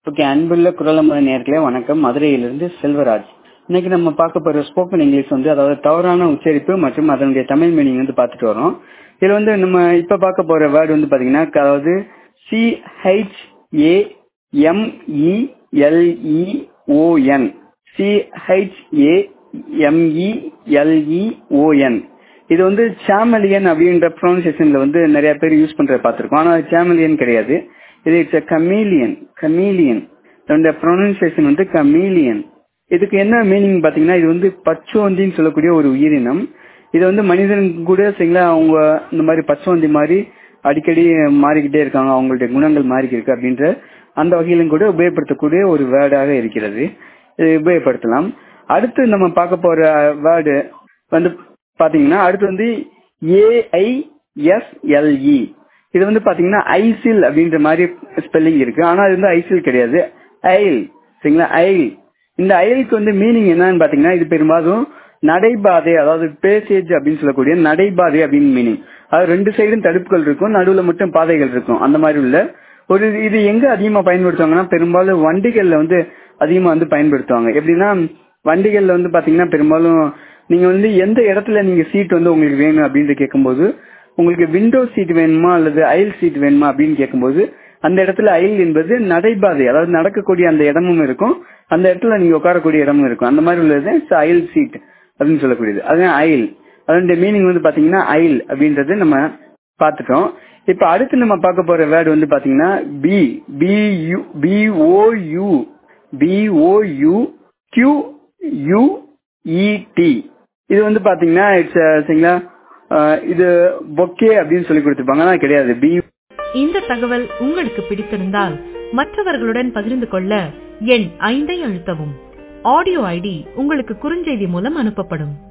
okay அன்புள்ள குரலமுறை நேர்களே வணக்கம் மதுரையிலிருந்து செல்வராஜ் இன்னைக்கு நம்ம பார்க்க போற ஸ்போக்கன் இங்கிலீஷ் வந்து அதாவது தவறான உச்சரிப்பு மற்றும் அதனுடைய தமிழ் மீனிங் வந்து பார்த்துட்டு வரோம் இதுல வந்து நம்ம இப்ப பார்க்க போற வேர்டு வந்து பாத்தீங்கன்னா அதாவது C H A M E L E O N C H A M E L E O N இது வந்து சாமலியன் அப்படின்ற ப்ரொனன்சியேஷன்ல வந்து நிறைய பேர் யூஸ் பண்றத பார்த்திருக்கோம் ஆனா சாமலியன் கிடையாது இது இட்ஸ் கமீலியன் கமீலியன் இதோட ப்ரொனன்சியேஷன் வந்து கமீலியன் இதுக்கு என்ன மீனிங் பாத்தீங்கன்னா இது வந்து பச்சோந்தின்னு சொல்லக்கூடிய ஒரு உயிரினம் இது வந்து மனிதன் கூட சரிங்களா அவங்க இந்த மாதிரி பச்சோந்தி மாதிரி அடிக்கடி மாறிக்கிட்டே இருக்காங்க அவங்களுடைய குணங்கள் மாறிக்கிட்டு இருக்கு அப்படின்ற அந்த வகையிலும் கூட உபயோகப்படுத்தக்கூடிய ஒரு வேர்டாக இருக்கிறது இது உபயோகப்படுத்தலாம் அடுத்து நம்ம பார்க்க போற வேர்டு வந்து பாத்தீங்கன்னா அடுத்து வந்து ஏஐஎஸ்எல்இ இது வந்து பாத்தீங்கன்னா ஐசில் அப்படின்ற மாதிரி ஸ்பெல்லிங் இருக்கு ஆனா இது வந்து ஐசில் கிடையாது ஐல் சரிங்களா ஐல் இந்த அயலுக்கு வந்து மீனிங் என்னன்னு பாத்தீங்கன்னா இது பெரும்பாலும் நடைபாதை அதாவது பேசேஜ் அப்படின்னு சொல்லக்கூடிய நடைபாதை அப்படின்னு மீனிங் அது ரெண்டு சைடும் தடுப்புகள் இருக்கும் நடுவுல மட்டும் பாதைகள் இருக்கும் அந்த மாதிரி உள்ள ஒரு இது எங்க அதிகமா பயன்படுத்துவாங்கன்னா பெரும்பாலும் வண்டிகள்ல வந்து அதிகமா வந்து பயன்படுத்துவாங்க எப்படின்னா வண்டிகள்ல வந்து பாத்தீங்கன்னா பெரும்பாலும் நீங்க வந்து எந்த இடத்துல நீங்க சீட் வந்து உங்களுக்கு வேணும் அப்படின்னு கேட்கும்போது உங்களுக்கு விண்டோ சீட் வேணுமா அல்லது அயல் சீட் வேணுமா அப்படின்னு கேட்கும்போது அந்த இடத்துல அயல் என்பது நடைபாதை அதாவது நடக்கக்கூடிய அந்த இடமும் இருக்கும் அந்த இடத்துல நீங்க உட்காரக்கூடிய இடமும் இருக்கும் அந்த மாதிரி உள்ளது அயல் சீட் அப்படின்னு சொல்லக்கூடியது அதுதான் அயல் அதனுடைய மீனிங் வந்து பாத்தீங்கன்னா அயல் அப்படின்றது நம்ம பார்த்துட்டோம் இப்ப அடுத்து நம்ம பார்க்க போற வேர்டு வந்து பாத்தீங்கன்னா B B U B O U B O U Q U E T இது வந்து பாத்தீங்கன்னா இட்ஸ் சரிங்களா இது பொக்கே அப்படின்னு சொல்லி கொடுத்துருப்பாங்க ஆனா கிடையாது பி இந்த தகவல் உங்களுக்கு பிடித்திருந்தால் மற்றவர்களுடன் பகிர்ந்து கொள்ள எண் ஐந்தை அழுத்தவும் ஆடியோ ஐடி உங்களுக்கு குறுஞ்செய்தி மூலம் அனுப்பப்படும்